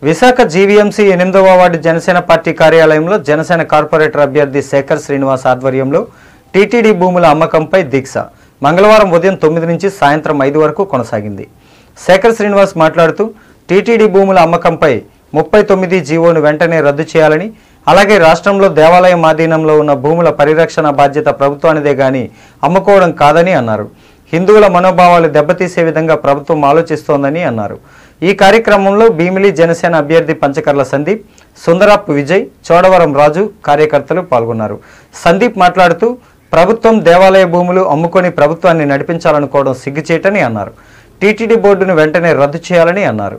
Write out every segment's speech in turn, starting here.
Visakha GVMC ఎనిమిదవ ward Janasena party కార్యాలయంలో Janasena corporator అభ్యర్థి శేఖర్ శ్రీనివాస్ ఆధ్వర్యంలో టీటీడీ భూముల అమ్మకంపై దీక్ష మంగళవారం ఉదయం తొమ్మిది నుంచి సాయంత్రం ఐదు వరకు కొనసాగింది శేఖర్ శ్రీనివాస్ మాట్లాడుతూ టీటీడీ భూముల అమ్మకంపై ముప్పై తొమ్మిది జీవోను వెంటనే రద్దు చేయాలని అలాగే రాష్ట్రంలో దేవాలయం ఆధీనంలో ఉన్న భూముల పరిరక్షణ బాధ్యత ప్రభుత్వానిదే గాని అమ్ముకోవడం కాదని అన్నారు హిందువుల మనోభావాలు దెబ్బతీసే విధంగా ప్రభుత్వం ఆలోచిస్తోందని అన్నారు ఈ కార్యక్రమంలో భీమిలి జనసేన అభ్యర్థి పంచకర్ల సందీప్ సుందరాప్ విజయ్ చోడవరం రాజు కార్యకర్తలు పాల్గొన్నారు సందీప్ మాట్లాడుతూ ప్రభుత్వం దేవాలయ భూములు అమ్ముకొని ప్రభుత్వాన్ని నడిపించాలనుకోవడం సిగ్గుచేటని అన్నారు టీటీడీ బోర్డును వెంటనే రద్దు చేయాలని అన్నారు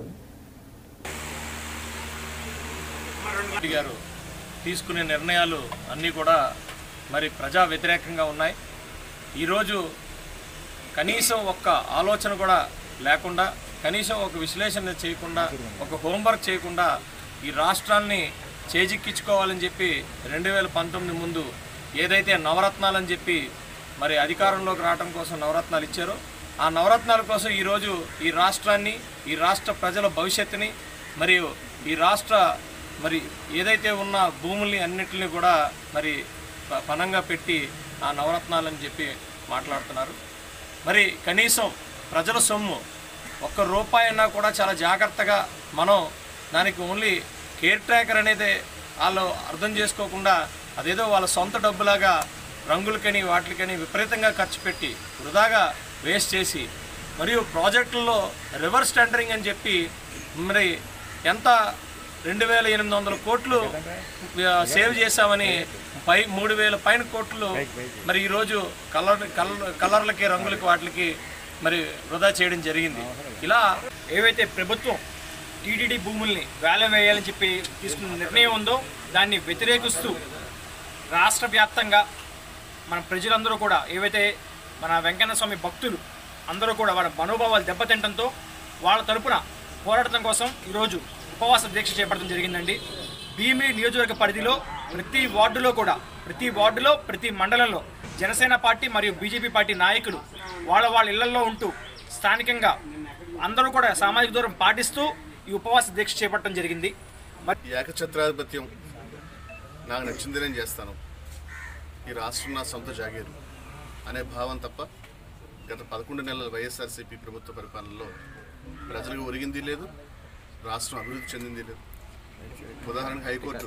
రెడ్డి గారు తీసుకునే నిర్ణయాలు అన్నీ కూడా మరి ప్రజా వ్యతిరేకంగా ఉన్నాయి ఈరోజు కనీసం ఒక్క ఆలోచన కూడా లేకుండా కనీసం ఒక విశ్లేషణ చేయకుండా ఒక హోంవర్క్ చేయకుండా ఈ రాష్ట్రాన్ని చేజిక్కించుకోవాలని చెప్పి రెండు వేల పంతొమ్మిది ముందు ఏదైతే నవరత్నాలని చెప్పి మరి అధికారంలోకి రావడం కోసం నవరత్నాలు ఇచ్చారో ఆ నవరత్నాల కోసం ఈరోజు ఈ రాష్ట్రాన్ని ఈ రాష్ట్ర ప్రజల భవిష్యత్తుని మరియు ఈ రాష్ట్ర మరి ఏదైతే ఉన్న భూముల్ని అన్నిటిని కూడా మరి ప- పణంగా పెట్టి ఆ నవరత్నాలని చెప్పి మాట్లాడుతున్నారు మరి కనీసం ప్రజల సొమ్ము ఒక్క రూపాయి అయినా కూడా చాలా జాగ్రత్తగా మనం దానికి ఓన్లీ కేర్ ట్రాకర్ అనేది వాళ్ళు అర్థం చేసుకోకుండా అదేదో వాళ్ళ సొంత డబ్బులాగా రంగులకని వాటికని విపరీతంగా ఖర్చు పెట్టి వృధాగా వేస్ట్ చేసి మరియు ప్రాజెక్టుల్లో రివర్స్ టెండరింగ్ అని చెప్పి మరి ఎంత రెండు వేల ఎనిమిది వందల కోట్లు ఆ, సేవ్ చేశామని పై మూడు వేల పైన కోట్లు మరి ఈరోజు కలర్ కలర్ కలర్లకి రంగులకి వాటికి మరి వృధా చేయడం జరిగింది ఇలా ఏవైతే ప్రభుత్వం టీటీడీ భూముల్ని వేలం వేయాలని చెప్పి తీసుకున్న నిర్ణయం ఉందో దాన్ని వ్యతిరేకిస్తూ రాష్ట్ర వ్యాప్తంగా మన ప్రజలందరూ కూడా ఏవైతే మన వెంకన్న స్వామి భక్తులు అందరూ కూడా వాళ్ళ మనోభావాలు దెబ్బతింటంతో వాళ్ళ తరపున పోరాటం కోసం ఈరోజు ఉపవాస దీక్ష చేపట్టడం జరిగిందండి భీమిలి నియోజకవర్గ పరిధిలో ప్రతి వార్డులో కూడా ప్రతి వార్డులో ప్రతి మండలంలో జనసేన పార్టీ మరియు బీజేపీ పార్టీ నాయకులు వాళ్ళ వాళ్ళ ఇళ్లలో ఉంటూ స్థానికంగా అందరూ కూడా సామాజిక దూరం పాటిస్తూ ఈ ఉపవాస దీక్ష చేపట్టడం జరిగింది మరి ఈ ఏకఛత్రాధిపత్యం నాకు నచ్చింది నేను చేస్తాను ఈ రాష్ట్రం నా సొంత జాగీరు అనే భావం తప్ప గత పదకొండు నెలల వైఎస్ఆర్సీపీ ప్రభుత్వ పరిపాలనలో ప్రజలకు ఒరిగింది లేదు రాష్ట్రం అభివృద్ధి చెందింది లేదు ఉదాహరణకు హైకోర్టు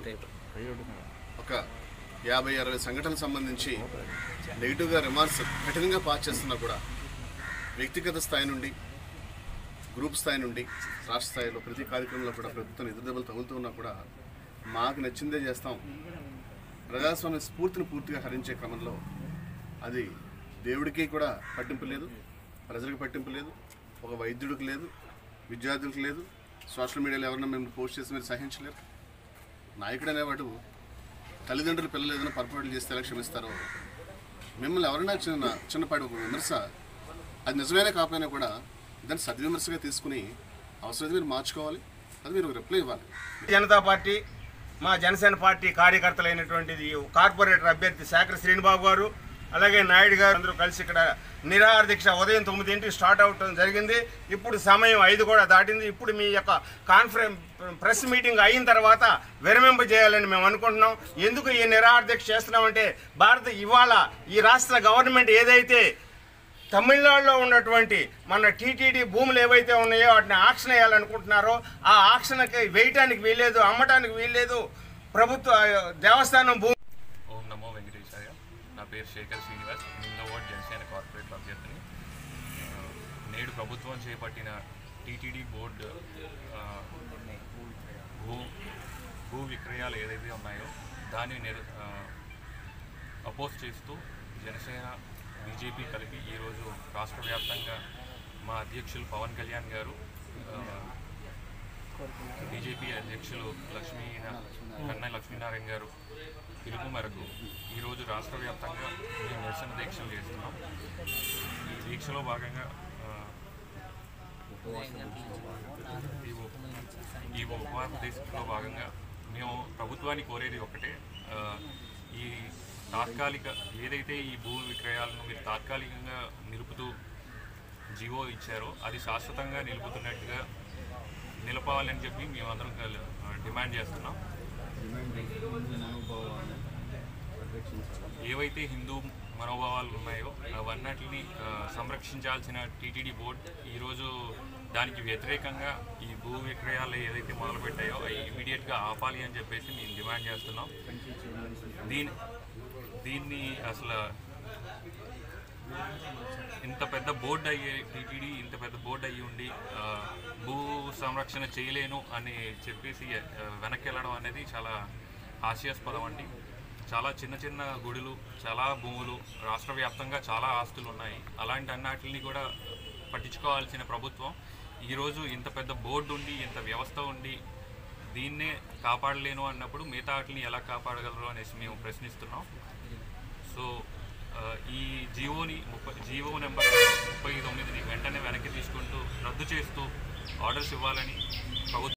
ఒక యాభై అరవై సంఘటనలకు సంబంధించి నెగిటివ్గా రిమార్క్స్ కఠినంగా పాస్ చేస్తున్నా కూడా వ్యక్తిగత స్థాయి నుండి గ్రూప్ స్థాయి నుండి రాష్ట్ర స్థాయిలో ప్రతి కార్యక్రమంలో కూడా ప్రభుత్వం ఎదురుదెబ్బలు తగులుతూ ఉన్నా కూడా మాకు నచ్చిందే చేస్తాం ప్రజాస్వామ్య స్ఫూర్తిని పూర్తిగా హరించే క్రమంలో అది దేవుడికి కూడా పట్టింపు లేదు ప్రజలకు పట్టింపు లేదు ఒక వైద్యుడికి లేదు విద్యార్థులకు లేదు సోషల్ మీడియాలో ఎవరన్నా మేము పోస్ట్ చేసి మీరు సహించలేరు నాయకుడు అనేవాడు తల్లిదండ్రులు పిల్లలు ఏదైనా పొరపాట్లు చేస్తే ఎలా క్షమిస్తారో మిమ్మల్ని ఎవరైనా చిన్న చిన్నపాటి ఒక విమర్శ అది నిజమైనా కాకపోయినా కూడా దాన్ని సద్విమర్శగా తీసుకుని అవసరమైతే మీరు మార్చుకోవాలి అది మీరు రిప్లై ఇవ్వాలి జనతా పార్టీ మా జనసేన పార్టీ కార్యకర్తలైనటువంటిది కార్పొరేటర్ అభ్యర్థి శేఖర్ శ్రీనిబాబు గారు అలాగే నాయుడు గారు అందరూ కలిసి ఇక్కడ నిరాహార దీక్ష ఉదయం తొమ్మిదింటికి స్టార్ట్ అవటం జరిగింది ఇప్పుడు సమయం ఐదు కూడా దాటింది ఇప్పుడు మీ యొక్క కాన్ఫరెన్స్ ప్రెస్ మీటింగ్ అయిన తర్వాత విరమింప చేయాలని మేము అనుకుంటున్నాం ఎందుకు ఈ నిరాహార దీక్ష చేస్తున్నామంటే భారత ఇవాళ ఈ రాష్ట్ర గవర్నమెంట్ ఏదైతే తమిళనాడులో ఉన్నటువంటి మన టీటీడీ భూములు ఏవైతే ఉన్నాయో వాటిని ఆక్షన్ వేయాలనుకుంటున్నారో ఆ ఆక్షన్కి వేయటానికి వీల్లేదు అమ్మటానికి వీల్లేదు ప్రభుత్వ ఆ, దేవస్థానం భూమి ఓం నమో వెంకటేశాయ నా పేరు శేఖర్ శ్రీనివాస్ నిన్న వార్డ్ జనసేన కార్పొరేట్ అభ్యర్థిని ఆ, నేడు ప్రభుత్వం చేపట్టిన టీటీడీ బోర్డు ఆ, భూ భూ విక్రయాలు ఏదైతే ఉన్నాయో దాన్ని నిర్ అపోజ్ చేస్తూ జనసేన బీజేపీ కలిపి ఈరోజు రాష్ట్ర వ్యాప్తంగా మా అధ్యక్షులు పవన్ కళ్యాణ్ గారు ఆ, బీజేపీ అధ్యక్షులు లక్ష్మీ కన్నయ్య లక్ష్మీనారాయణ గారు పిలుపు మేరకు ఈరోజు రాష్ట్ర వ్యాప్తంగా మేము నిరసన దీక్షలు చేస్తున్నాం ఈ దీక్షలో భాగంగా ఆ, ఈ ఉ- ఈ ఉపవాస దీక్షలో భాగంగా మేము ప్రభుత్వాన్ని కోరేది ఒకటే ఆ, ఈ తాత్కాలిక ఏదైతే ఈ భూ విక్రయాలను మీరు తాత్కాలికంగా నిలుపుతూ జీవో ఇచ్చారో అది శాశ్వతంగా నిలుపుతున్నట్టుగా నిలపాలని చెప్పి మేమందరం కల్- డిమాండ్ చేస్తున్నాం ఏవైతే హిందూ మనోభావాలు ఉన్నాయో అవన్నిటిని ఆ, సంరక్షించాల్సిన టీటీడీ బోర్డ్ ఈరోజు దానికి వ్యతిరేకంగా ఈ భూ విక్రయాలు ఏదైతే మొదలుపెట్టాయో అవి ఇమీడియట్గా ఆపాలి అని చెప్పేసి మేము డిమాండ్ చేస్తున్నాం దీని దీన్ని అసలు ఇంత పెద్ద బోర్డు అయ్యే టీటీడీ ఇంత పెద్ద బోర్డు అయ్యి ఉండి ఆ, భూ సంరక్షణ చేయలేను అని చెప్పేసి ఆ, వెనక్కి వెళ్ళడం అనేది చాలా హాస్యాస్పదం అండి చాలా చిన్న చిన్న గుడులు చాలా భూములు రాష్ట్ర వ్యాప్తంగా చాలా ఆస్తులు ఉన్నాయి అలాంటి అన్నిటిని కూడా పట్టించుకోవాల్సిన ప్రభుత్వం ఈరోజు ఇంత పెద్ద బోర్డు ఉండి ఇంత వ్యవస్థ ఉండి దీన్నే కాపాడలేను అన్నప్పుడు మిగతా వాటిని ఎలా కాపాడగలరు అనేసి మేము ప్రశ్నిస్తున్నాం సో ఆ, ఈ జీవోని ముప్పై జీవో నెంబర్ ముప్పై తొమ్మిదిని వెంటనే వెనక్కి తీసుకుంటూ రద్దు చేస్తూ ఆర్డర్స్ ఇవ్వాలని ప్రభుత్వం